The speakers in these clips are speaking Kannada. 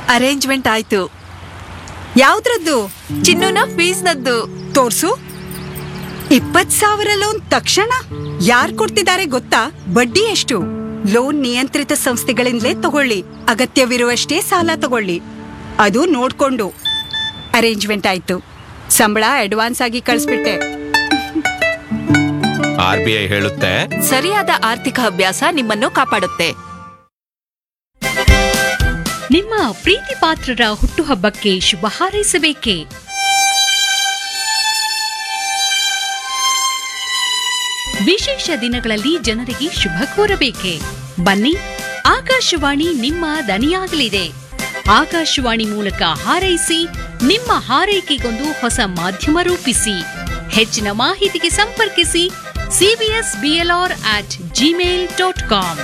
ಅರೇಂಜ್ಮೆಂಟ್ ಆಯ್ತು ಯಾವ್ದ್ರದ್ದು ಚಿನ್ನುನ ಫೀಸ್ನದ್ದು ತೋರ್ಸು ಇಪ್ಪತ್ ಸಾವಿರ ಲೋನ್ ತಕ್ಷಣ ಯಾರ್ ಕೊಡ್ತಿದ್ದಾರೆ ಗೊತ್ತಾ ಬಡ್ಡಿ ಎಷ್ಟು ಲೋನ್ ನಿಯಂತ್ರಿತ ಸಂಸ್ಥೆಗಳಿಂದಲೇ ತಗೊಳ್ಳಿ ಅಗತ್ಯವಿರುವಷ್ಟೇ ಸಾಲ ತಗೊಳ್ಳಿ ಅದು ನೋಡ್ಕೊಂಡು ಅರೇಂಜ್ಮೆಂಟ್ ಆಯ್ತು ಸಂಬಳ ಅಡ್ವಾನ್ಸ್ ಆಗಿ ಕಳಿಸ್ಬಿಟ್ಟೆ ಆರ್ ಬಿ ಐ ಹೇಳುತ್ತೆ ಸರಿಯಾದ ಆರ್ಥಿಕ ಅಭ್ಯಾಸ ನಿಮ್ಮನ್ನು ಕಾಪಾಡುತ್ತೆ ನಿಮ್ಮ ಪ್ರೀತಿ ಪಾತ್ರರ ಹುಟ್ಟುಹಬ್ಬಕ್ಕೆ ಶುಭ ಹಾರೈಸಬೇಕೇ ವಿಶೇಷ ದಿನಗಳಲ್ಲಿ ಜನರಿಗೆ ಶುಭ ಕೋರಬೇಕೆ ಬನ್ನಿ ಆಕಾಶವಾಣಿ ನಿಮ್ಮ ದನಿಯಾಗಲಿದೆ ಆಕಾಶವಾಣಿ ಮೂಲಕ ಹಾರೈಸಿ ನಿಮ್ಮ ಹಾರೈಕೆಗೊಂದು ಹೊಸ ಮಾಧ್ಯಮ ರೂಪಿಸಿ ಹೆಚ್ಚಿನ ಮಾಹಿತಿಗೆ ಸಂಪರ್ಕಿಸಿ CBS BLR at Gmail dot com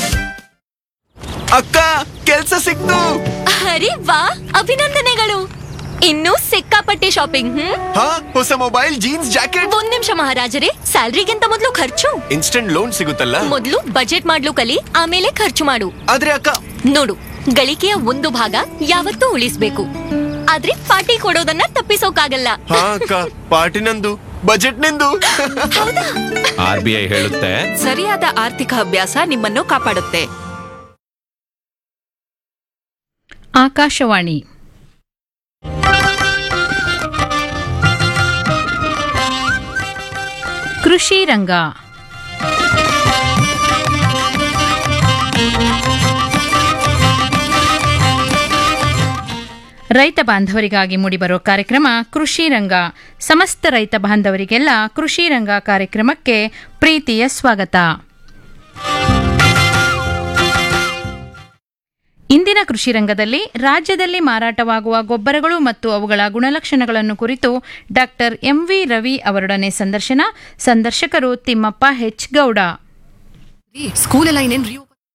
ಅಕ್ಕ ಕೆಲ್ಸ ಸಿಕ್ತು ಅರೆ ವಾ ಅಭಿನಂದನೆಗಳು ಇನ್ನೂ ಸಿಕ್ಕಾಪಟ್ಟೆ ಶಾಪಿಂಗ್ ಹ್ಮ್ ಹಾ ಹೊಸ ಮೊಬೈಲ್ ಜೀನ್ಸ್ ಜಾಕೆಟ್ ಒಂದ್ ನಿಮಿಷ ಮಹಾರಾಜರೇ ಸ್ಯಾಲ್ರಿಗಿಂತ ಮೊದಲು ಖರ್ಚು ಇನ್ಸ್ಟೆಂಟ್ ಲೋನ್ ಸಿಗುತ್ತಲ್ಲ ಮೊದಲು ಬಜೆಟ್ ಮಾಡ್ಲು ಕಲಿ ಆಮೇಲೆ ಖರ್ಚು ಮಾಡು ಆದ್ರೆ ಅಕ್ಕ ನೋಡು ಗಳಿಕೆಯ ಒಂದು ಭಾಗ ಯಾವತ್ತೂ ಉಳಿಸ್ಬೇಕು ಆದ್ರೆ ಪಾರ್ಟಿ ಕೊಡೋದನ್ನ ತಪ್ಪಿಸೋಕಾಗಲ್ಲ ಹಾ ಅಕ್ಕ ಪಾರ್ಟಿ ನಂದು ಬಜೆಟ್ ನಿಂದು ಆರ್ ಬಿ ಐ ಹೇಳುತ್ತೆ ಸರಿಯಾದ ಆರ್ಥಿಕ ಅಭ್ಯಾಸ ನಿಮ್ಮನ್ನು ಕಾಪಾಡುತ್ತೆ ಆಕಾಶವಾಣಿ ಕೃಷಿ ರಂಗ ರೈತ ಬಾಂಧವರಿಗಾಗಿ ಮೂಡಿಬರೋ ಕಾರ್ಯಕ್ರಮ ಕೃಷಿ ರಂಗ ಸಮಸ್ತ ರೈತ ಬಾಂಧವರಿಗೆಲ್ಲ ಕೃಷಿ ರಂಗ ಕಾರ್ಯಕ್ರಮಕ್ಕೆ ಪ್ರೀತಿಯ ಸ್ವಾಗತ ಇಂದಿನ ಕೃಷಿ ರಂಗದಲ್ಲಿ ರಾಜ್ಯದಲ್ಲಿ ಮಾರಾಟವಾಗುವ ಗೊಬ್ಬರಗಳು ಮತ್ತು ಅವುಗಳ ಗುಣಲಕ್ಷಣಗಳನ್ನು ಕುರಿತು ಡಾಕ್ಟರ್ ಎಂವಿ ರವಿ ಅವರೊಡನೆ ಸಂದರ್ಶನ ಸಂದರ್ಶಕರು ತಿಮ್ಮಪ್ಪ ಹೆಚ್ ಗೌಡ ಸ್ಕೂಲ್ ಎಲ್ಲ ಇನ್ನೇನ್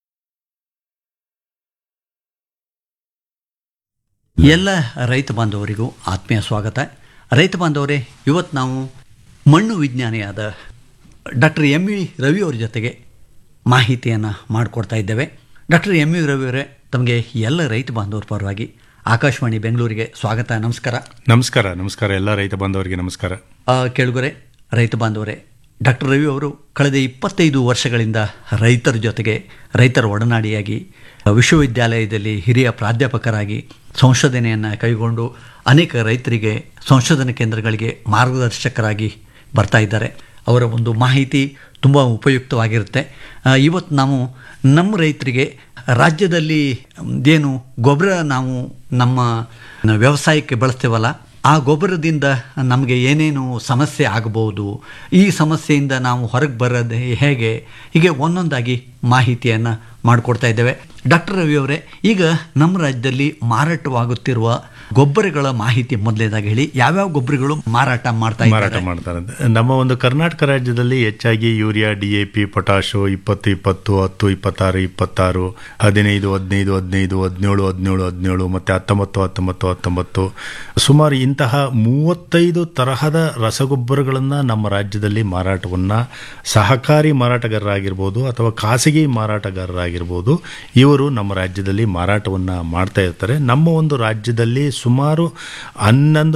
ಎಲ್ಲ ರೈತ ಬಾಂಧವರಿಗೂ ಆತ್ಮೀಯ ಸ್ವಾಗತ ರೈತ ಬಾಂಧವರೇ ಇವತ್ತು ನಾವು ಮಣ್ಣು ವಿಜ್ಞಾನಿಯಾದ ಡಾಕ್ಟರ್ ಎಮ್ ವಿ ರವಿ ಅವ್ರ ಜೊತೆಗೆ ಮಾಹಿತಿಯನ್ನು ಮಾಡಿಕೊಡ್ತಾ ಇದ್ದೇವೆ ಡಾಕ್ಟರ್ ಎಮ್ ವಿ ರವಿ ಅವರೇ ತಮಗೆ ಎಲ್ಲ ರೈತ ಬಾಂಧವರ ಪರವಾಗಿ ಆಕಾಶವಾಣಿ ಬೆಂಗಳೂರಿಗೆ ಸ್ವಾಗತ ನಮಸ್ಕಾರ ನಮಸ್ಕಾರ ನಮಸ್ಕಾರ ಎಲ್ಲ ರೈತ ಬಾಂಧವರಿಗೆ ನಮಸ್ಕಾರ ಆ, ಕೇಳುಗರೆ ರೈತ ಬಾಂಧವರೇ ಡಾಕ್ಟರ್ ರವಿ ಅವರು ಕಳೆದ ಇಪ್ಪತ್ತೈದು ವರ್ಷಗಳಿಂದ ರೈತರ ಜೊತೆಗೆ ರೈತರ ಒಡನಾಡಿಯಾಗಿ ವಿಶ್ವವಿದ್ಯಾಲಯದಲ್ಲಿ ಹಿರಿಯ ಪ್ರಾಧ್ಯಾಪಕರಾಗಿ ಸಂಶೋಧನೆಯನ್ನು ಕೈಗೊಂಡು ಅನೇಕ ರೈತರಿಗೆ ಸಂಶೋಧನಾ ಕೇಂದ್ರಗಳಿಗೆ ಮಾರ್ಗದರ್ಶಕರಾಗಿ ಬರ್ತಾ ಇದ್ದಾರೆ ಅವರ ಒಂದು ಮಾಹಿತಿ ತುಂಬ ಉಪಯುಕ್ತವಾಗಿರುತ್ತೆ ಆ, ಇವತ್ತು ನಾವು ನಮ್ಮ ರೈತರಿಗೆ ರಾಜ್ಯದಲ್ಲಿ ಏನು ಗೊಬ್ಬರ ನಾವು ನಮ್ಮ ವ್ಯವಸಾಯಕ್ಕೆ ಬಳಸ್ತೇವಲ್ಲ ಆ ಗೊಬ್ಬರದಿಂದ ನಮಗೆ ಏನೇನು ಸಮಸ್ಯೆ ಆಗಬಹುದು ಈ ಸಮಸ್ಯೆಯಿಂದ ನಾವು ಹೊರಗೆ ಬರೋದು ಹೇಗೆ ಹೀಗೆ ಒಂದೊಂದಾಗಿ ಮಾಹಿತಿಯನ್ನು ಮಾಡಿಕೊಡ್ತಾ ಇದ್ದೇವೆ ಡಾಕ್ಟರ್ ರವಿ ಅವರೇ ಈಗ ನಮ್ಮ ರಾಜ್ಯದಲ್ಲಿ ಮಾರಾಟವಾಗುತ್ತಿರುವ ಗೊಬ್ಬರಗಳ ಮಾಹಿತಿ ಮೊದಲೇದಾಗಿ ಹೇಳಿ ಯಾವ್ಯಾವ ಗೊಬ್ಬರಗಳು ಮಾರಾಟ ಮಾಡ್ತಾ ಮಾರಾಟ ಇದ್ದಾರೆ ಮಾಡ್ತಾರೆ ನಮ್ಮ ಒಂದು ಕರ್ನಾಟಕ ರಾಜ್ಯದಲ್ಲಿ ಹೆಚ್ಚಾಗಿ urea D A P potash ಇಪ್ಪತ್ತು ಇಪ್ಪತ್ತು ಹತ್ತು ಇಪ್ಪತ್ತಾರು ಇಪ್ಪತ್ತಾರು ಹದಿನೈದು ಹದಿನೈದು ಹದಿನೈದು ಹದಿನೇಳು ಹದಿನೇಳು ಹದಿನೇಳು ಮತ್ತು ಹತ್ತೊಂಬತ್ತು ಹತ್ತೊಂಬತ್ತು ಹತ್ತೊಂಬತ್ತು ಸುಮಾರು ಇಂತಹ ಮೂವತ್ತೈದು ತರಹದ ರಸಗೊಬ್ಬರಗಳನ್ನು ನಮ್ಮ ರಾಜ್ಯದಲ್ಲಿ ಮಾರಾಟವನ್ನು ಸಹಕಾರಿ ಮಾರಾಟಗಾರರಾಗಿರ್ಬೋದು ಅಥವಾ ಖಾಸಗಿ ಮಾರಾಟಗಾರರಾಗಿರ್ಬೋದು ಇವರು ನಮ್ಮ ರಾಜ್ಯದಲ್ಲಿ ಮಾರಾಟವನ್ನು ಮಾಡ್ತಾ ಇರ್ತಾರೆ ನಮ್ಮ ಒಂದು ರಾಜ್ಯದಲ್ಲಿ ಸುಮಾರು ಹನ್ನೊಂದು